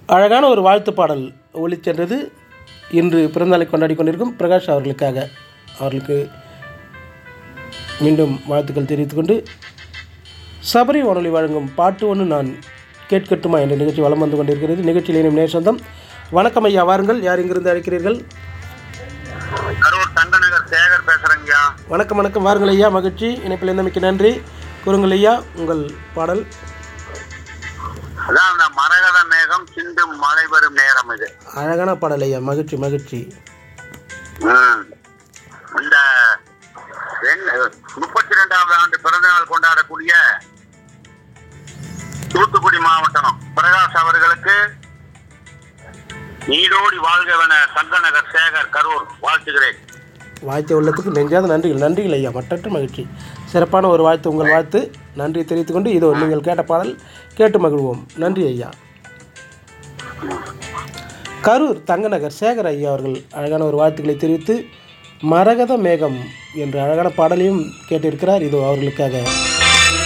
அழகான ஒரு வாழ்த்து பாடல் ஒளிச்சென்றது இன்று பிறந்தநாளை கொண்டாடி கொண்டிருக்கும் பிரகாஷ் அவர்களுக்காக அவர்களுக்கு மீண்டும் வாழ்த்துக்கள் தெரிவித்துக்கொண்டு சபரி வானொலி வழங்கும் பாட்டு ஒன்று நான் கேட்கட்டுமா என்ற நிகழ்ச்சி வலம் வந்து கொண்டிருக்கிறது நிகழ்ச்சியில் இணையும் நேசந்தம் வணக்கம் ஐயா வாருங்கள் யார் இங்கிருந்து அழைக்கிறீர்கள் கரூர் தங்கநகர் சேகர் பேசுறேங்கய்யா வணக்கம் வணக்கம் வாருங்கள் ஐயா மகிழ்ச்சி இணைப்பில் இருந்தமைக்கு நன்றி கூறுங்கள் ஐயா உங்கள் பாடல் அதான் அந்த மரகத மேகம் சிந்தும் மழை வரும் நேரம் இது அழகான பாடல் ஐயா மகிழ்ச்சி மகிழ்ச்சி ம். இந்த முப்பத்தி ரெண்டாவது ஆண்டு பிறந்த நாள் கொண்டாடக்கூடிய தூத்துக்குடி மாவட்டம் பிரகாஷ் அவர்களுக்கு நீடோடி வாழ்கவென தங்கநகர் சேகர் கரூர் வாழ்த்துகிறேன் வாழ்த்து உள்ளத்துக்கு நெஞ்சாத நன்றிகள் நன்றிகள் ஐயா மட்டற்ற மகிழ்ச்சி சிறப்பான ஒரு வாழ்த்து உங்கள் வாழ்த்து நன்றி தெரிவித்துக்கொண்டு இதோ நீங்கள் கேட்ட பாடல் கேட்டு மகிழ்வோம் நன்றி ஐயா கரூர் தங்கநகர் சேகர் ஐயா அவர்கள் அழகான ஒரு வாழ்த்துக்களை தெரிவித்து மரகத மேகம் என்ற அழகான பாடலையும் கேட்டிருக்கிறார் இதோ அவர்களுக்காக